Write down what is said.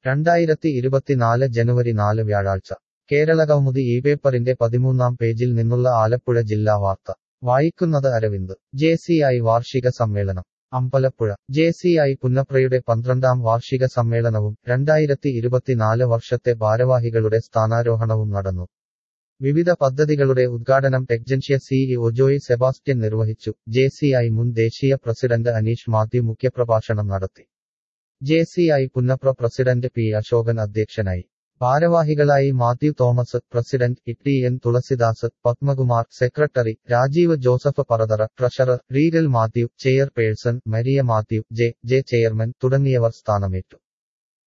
രണ്ടായിരത്തി ഇരുപത്തിനാല് ജനുവരി നാല് വ്യാഴാഴ്ച കേരളകൗമുദി ഈ പേപ്പറിന്റെ പതിമൂന്നാം പേജിൽ നിന്നുള്ള ആലപ്പുഴ ജില്ലാ വാർത്ത വായിക്കുന്നത് അരവിന്ദ് ജെ സി ഐ വാർഷിക സമ്മേളനം അമ്പലപ്പുഴ ജെ സി ഐ പുന്നപ്രയുടെ പന്ത്രണ്ടാം വാർഷിക സമ്മേളനവും രണ്ടായിരത്തി ഇരുപത്തിനാല് വർഷത്തെ ഭാരവാഹികളുടെ സ്ഥാനാരോഹണവും നടന്നു വിവിധ പദ്ധതികളുടെ ഉദ്ഘാടനം ടെക്ജൻഷ്യ സിഇഒ ജോയ് സെബാസ്റ്റ്യൻ നിർവഹിച്ചു ജെ സി ഐ മുൻ ദേശീയ പ്രസിഡന്റ് അനീഷ് മാത്യു മുഖ്യപ്രഭാഷണം നടത്തി J C I Punnapra president P Asokan അധ്യക്ഷനായി ഭാരവാഹികളായി Mathew Thomas president E N Thulasidas Padmakumar secretary Rajeev Joseph Parathara treasurer Regal Mathew chairperson Maria Mathew J J chairman തുടങ്ങിയവർ സ്ഥാനമേറ്റു